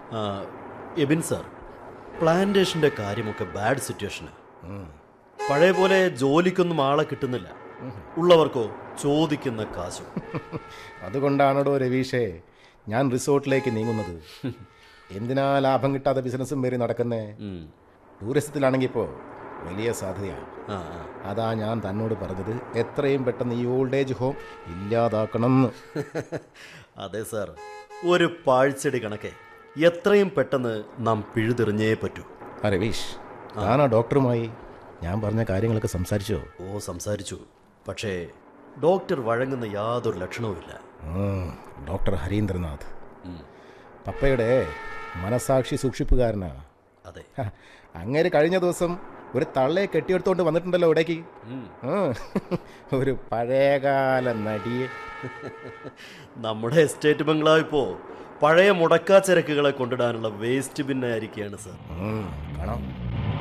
ആ, എബിൻ സാർ പ്ലാന്റേഷൻ്റെ കാര്യമൊക്കെ ബാഡ് സിറ്റുവേഷന് പഴയ പോലെ ജോലിക്കൊന്നും ആളെ കിട്ടുന്നില്ല ഉള്ളവർക്കോ ചോദിക്കുന്ന കാശും അതുകൊണ്ടാണോ രവീഷേ ഞാൻ റിസോർട്ടിലേക്ക് നീങ്ങുന്നത് എന്തിനാ ലാഭം കിട്ടാത്ത ബിസിനസ്സും പേര് നടക്കുന്നേ ഉം. ടൂറിസത്തിലാണെങ്കിൽ ഇപ്പോൾ വലിയ സാധ്യതയാണ് ആ ആ. അതാ ഞാൻ തന്നോട് പറഞ്ഞത് എത്രയും പെട്ടെന്ന് ഈ ഓൾഡ് ഏജ് ഹോം ഇല്ലാതാക്കണം എന്ന് അതെ സാർ ഒരു പാഴ്ചെടി കണക്കെ എത്രയും പെട്ടെന്ന് നാം പിഴുതെറിഞ്ഞേ പറ്റൂ ആ രവീഷ് താനാ ഡോക്ടറുമായി ഞാൻ പറഞ്ഞ കാര്യങ്ങളൊക്കെ സംസാരിച്ചോ ഓ സംസാരിച്ചു പക്ഷേ ഡോക്ടർ വഴങ്ങുന്ന യാതൊരു ലക്ഷണവുമില്ല ഉം, ഡോക്ടർ ഹരീന്ദ്രനാഥ് ഉം. പപ്പയുടെ മനസാക്ഷി സൂക്ഷിപ്പുകാരനാ അതെ ഹ, അങ്ങേര് കഴിഞ്ഞ ദിവസം ഒരു തള്ളയെ കെട്ടിയെടുത്തോണ്ട് വന്നിട്ടുണ്ടല്ലോ ഇവിടേക്ക് ഉം. ഉം. ഒരു പഴയകാല നടിയെ നമ്മുടെ എസ്റ്റേറ്റ് ബംഗ്ലാവ് ഇപ്പോൾ പഴയ മുടക്കാച്ചരക്കുകളെ കൊണ്ടിടാനുള്ള വേസ്റ്റ് ബിന്നായിരിക്കുകയാണ് സാർ ഉം, കാണാം